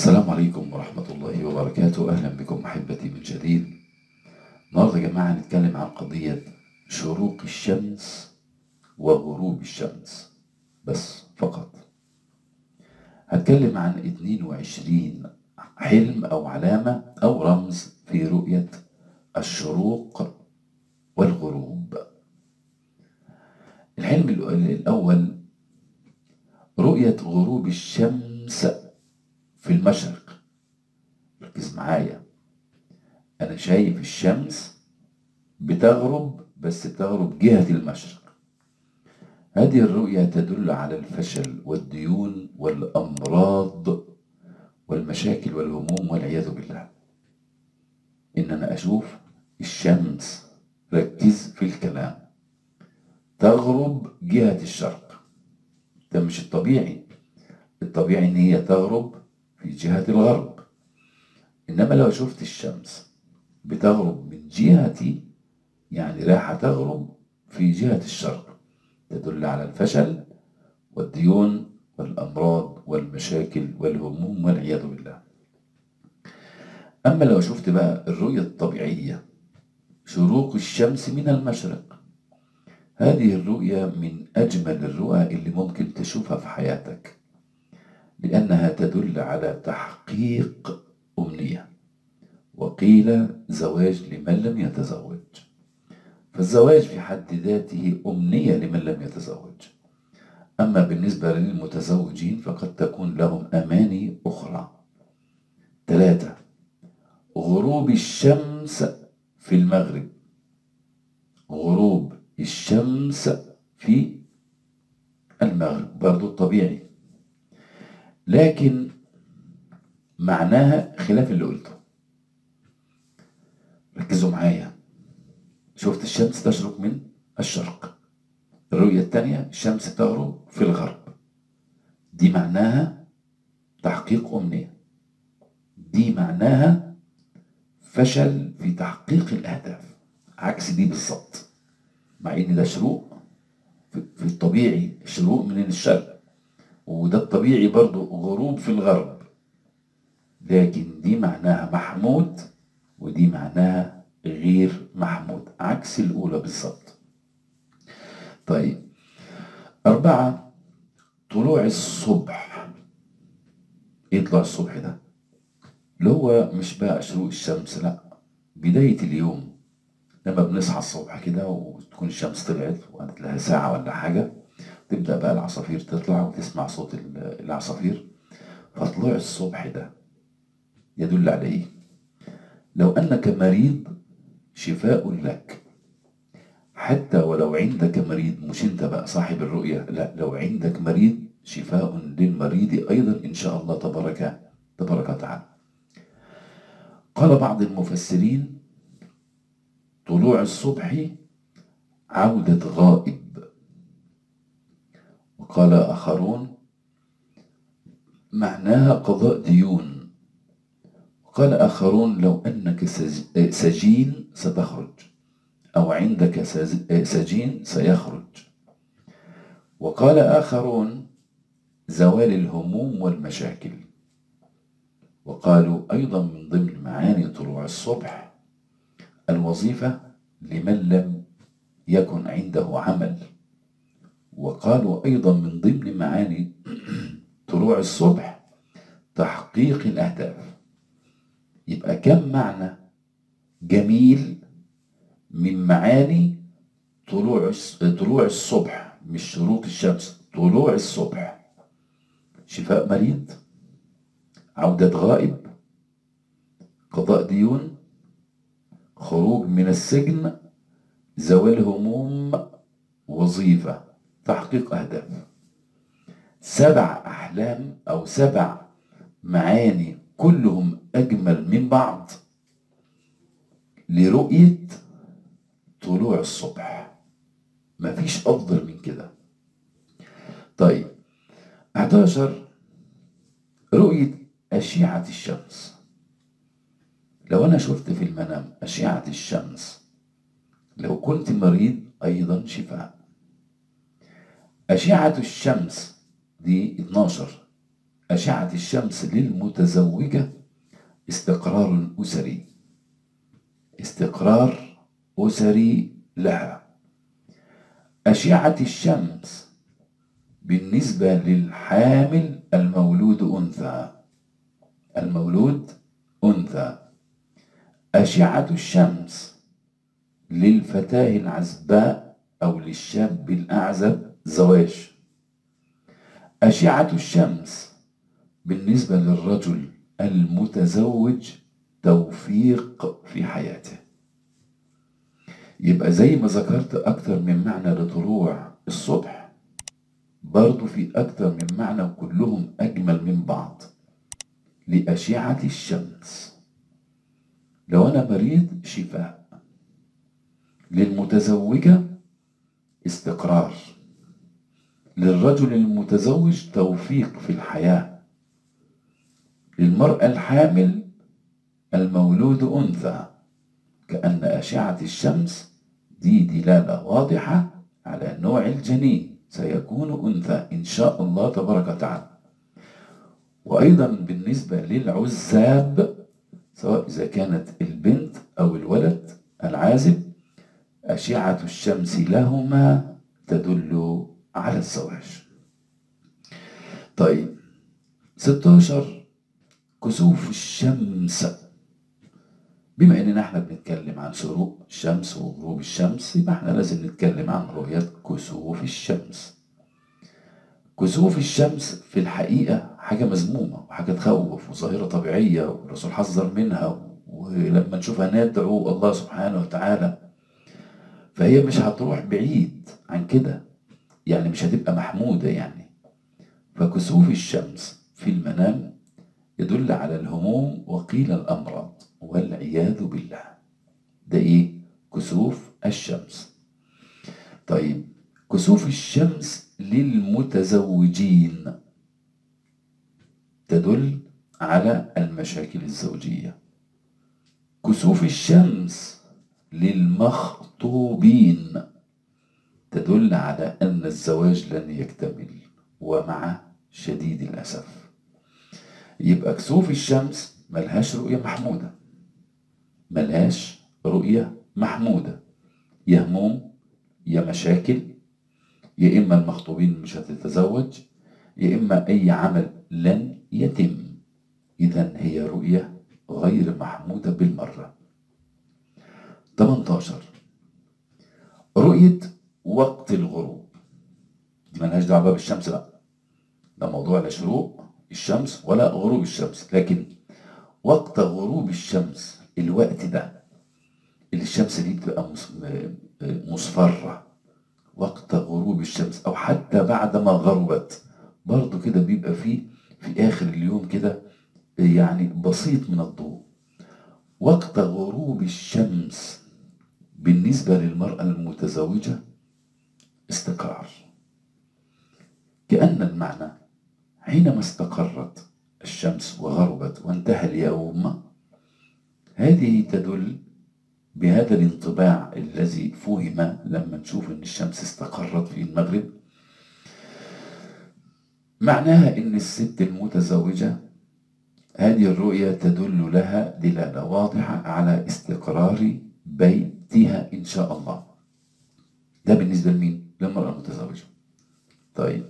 السلام عليكم ورحمة الله وبركاته أهلا بكم أحبتي من جديد النهاردة يا جماعة هنتكلم عن قضية شروق الشمس وغروب الشمس بس فقط هتكلم عن 22 حلم أو علامة أو رمز في رؤية الشروق والغروب الحلم الأول رؤية غروب الشمس في المشرق ركز معايا أنا شايف الشمس بتغرب بس بتغرب جهة المشرق هذه الرؤية تدل على الفشل والديون والأمراض والمشاكل والهموم والعياذ بالله إن أنا أشوف الشمس ركز في الكلام تغرب جهة الشرق ده مش الطبيعي الطبيعي إن هي تغرب في جهة الغرب إنما لو شفت الشمس بتغرب من جهتي يعني رايحة تغرب في جهة الشرق تدل على الفشل والديون والأمراض والمشاكل والهموم والعياذ بالله أما لو شفت بقى الرؤية الطبيعية شروق الشمس من المشرق هذه الرؤية من أجمل الرؤى اللي ممكن تشوفها في حياتك لأنها تدل على تحقيق أمنية وقيل زواج لمن لم يتزوج فالزواج في حد ذاته أمنية لمن لم يتزوج أما بالنسبة للمتزوجين فقد تكون لهم أماني أخرى ثلاثة غروب الشمس في المغرب غروب الشمس في المغرب برضو الطبيعي لكن معناها خلاف اللي قلته ركزوا معايا شفت الشمس تشرق من الشرق الرؤية الثانية الشمس تغرب في الغرب دي معناها تحقيق أمنية دي معناها فشل في تحقيق الأهداف عكس دي بالظبط مع إن ده شروق في الطبيعي شروق من الشرق وده الطبيعي برضو غروب في الغرب لكن دي معناها محمود ودي معناها غير محمود عكس الأولى بالظبط طيب أربعة طلوع الصبح يطلع الصبح ده اللي هو مش بقى شروق الشمس لا بداية اليوم لما بنصحى الصبح كده وتكون الشمس طلعت وقعدت لها ساعة ولا حاجة تبدأ بقى العصافير تطلع وتسمع صوت العصافير فطلوع الصبح ده يدل على ايه لو انك مريض شفاء لك حتى ولو عندك مريض مش انت بقى صاحب الرؤية لا لو عندك مريض شفاء للمريض ايضا ان شاء الله تبارك تبارك وتعالى قال بعض المفسرين طلوع الصبح عودة غائب وقال آخرون معناها قضاء ديون وقال آخرون لو أنك سجين ستخرج أو عندك سجين سيخرج وقال آخرون زوال الهموم والمشاكل وقالوا أيضا من ضمن معاني طلوع الصبح الوظيفة لمن لم يكن عنده عمل وقالوا أيضا من ضمن معاني طلوع الصبح تحقيق الأهداف يبقى كم معنى جميل من معاني طلوع طلوع الصبح مش شروق الشمس طلوع الصبح شفاء مريض عودة غائب قضاء ديون خروج من السجن زوال هموم وظيفة تحقيق أهداف سبع أحلام أو سبع معاني كلهم أجمل من بعض لرؤية طلوع الصبح مفيش أفضل من كده طيب 11 رؤية أشعة الشمس لو أنا شفت في المنام أشعة الشمس لو كنت مريض أيضا شفاء أشعة الشمس دي 12 أشعة الشمس للمتزوجة استقرار أسري استقرار أسري لها أشعة الشمس بالنسبة للحامل المولود أنثى المولود أنثى أشعة الشمس للفتاة العزباء أو للشاب الأعزب زواج أشعة الشمس بالنسبة للرجل المتزوج توفيق في حياته يبقى زي ما ذكرت أكثر من معنى لطلوع الصبح برضو في أكثر من معنى كلهم أجمل من بعض لأشعة الشمس لو أنا مريض شفاء للمتزوجة استقرار للرجل المتزوج توفيق في الحياة للمرأة الحامل المولود أنثى كأن أشعة الشمس دي دلالة واضحة على نوع الجنين سيكون أنثى إن شاء الله تبارك وتعالى وأيضا بالنسبة للعزاب سواء إذا كانت البنت أو الولد العازب أشعة الشمس لهما تدل على الزواج طيب 16 كسوف الشمس بما اننا احنا بنتكلم عن شروق الشمس وغروب الشمس يبقى احنا لازم نتكلم عن رؤية كسوف الشمس كسوف الشمس في الحقيقة حاجة مذمومة وحاجة تخوف وظاهرة طبيعية والرسول حذر منها ولما نشوفها ندعو الله سبحانه وتعالى فهي مش هتروح بعيد عن كده يعني مش هتبقى محمودة يعني فكسوف الشمس في المنام يدل على الهموم وقيل الأمراض والعياذ بالله ده إيه؟ كسوف الشمس طيب كسوف الشمس للمتزوجين تدل على المشاكل الزوجية كسوف الشمس للمخطوبين تدل على أن الزواج لن يكتمل ومع شديد الأسف يبقى كسوف الشمس ملهاش رؤية محمودة ملهاش رؤية محمودة يا هموم يا مشاكل يا إما المخطوبين مش هتتزوج يا إما أي عمل لن يتم إذا هي رؤية غير محمودة بالمرة 18 رؤية وقت الغروب دي ملهاش دعوة بالشمس بقى ده موضوع لا شروق الشمس ولا غروب الشمس لكن وقت غروب الشمس الوقت ده اللي الشمس دي بتبقى مصفرة وقت غروب الشمس أو حتى بعد ما غربت برضو كده بيبقى فيه في آخر اليوم كده يعني بسيط من الضوء وقت غروب الشمس بالنسبة للمرأة المتزوجة استقرار كأن المعنى حينما استقرت الشمس وغربت وانتهى اليوم هذه تدل بهذا الانطباع الذي فهم لما نشوف ان الشمس استقرت في المغرب معناها ان الست المتزوجة هذه الرؤية تدل لها دلالة واضحة على استقرار بيتها إن شاء الله ده بالنسبة لمين؟ للمرأة المتزوجة طيب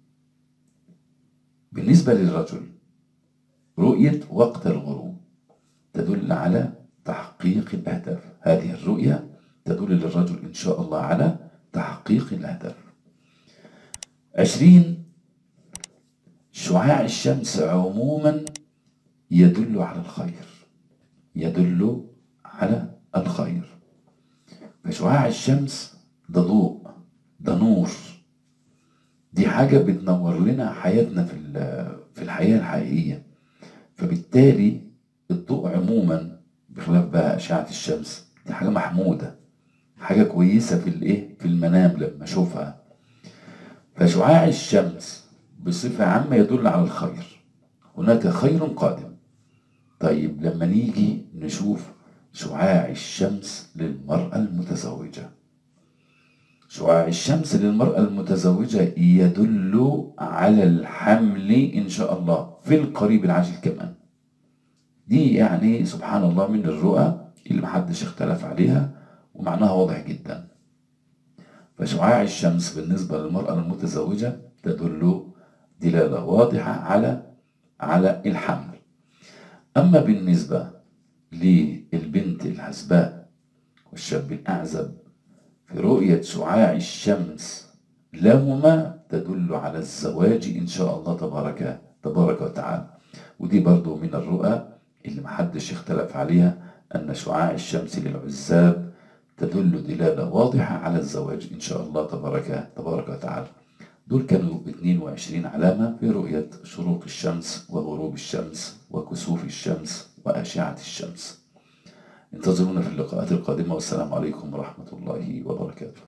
بالنسبة للرجل رؤية وقت الغروب تدل على تحقيق الأهداف هذه الرؤية تدل للرجل إن شاء الله على تحقيق الأهداف عشرين شعاع الشمس عموما يدل على الخير يدل على الخير فشعاع الشمس ده ضوء ده نور دي حاجة بتنور لنا حياتنا في في الحياة الحقيقية فبالتالي الضوء عموما بخلاف بقى أشعة الشمس دي حاجة محمودة حاجة كويسة في الايه في المنام لما اشوفها فشعاع الشمس بصفة عامة يدل على الخير هناك خير قادم طيب لما نيجي نشوف شعاع الشمس للمرأة المتزوجة شعاع الشمس للمرأة المتزوجة يدل على الحمل إن شاء الله في القريب العاجل كمان دي يعني سبحان الله من الرؤى اللي محدش اختلف عليها ومعناها واضح جدا فشعاع الشمس بالنسبة للمرأة المتزوجة تدل دلالة واضحة على على الحمل أما بالنسبة للبنت الحسباء والشاب الأعزب في رؤية شعاع الشمس لهما تدل على الزواج إن شاء الله تبارك تبارك وتعالى ودي برضو من الرؤى اللي محدش اختلف عليها أن شعاع الشمس للعزاب تدل دلالة واضحة على الزواج إن شاء الله تبارك تبارك وتعالى دول كانوا 22 علامة في رؤية شروق الشمس وغروب الشمس وكسوف الشمس وأشعة الشمس انتظرونا في اللقاءات القادمة والسلام عليكم ورحمة الله وبركاته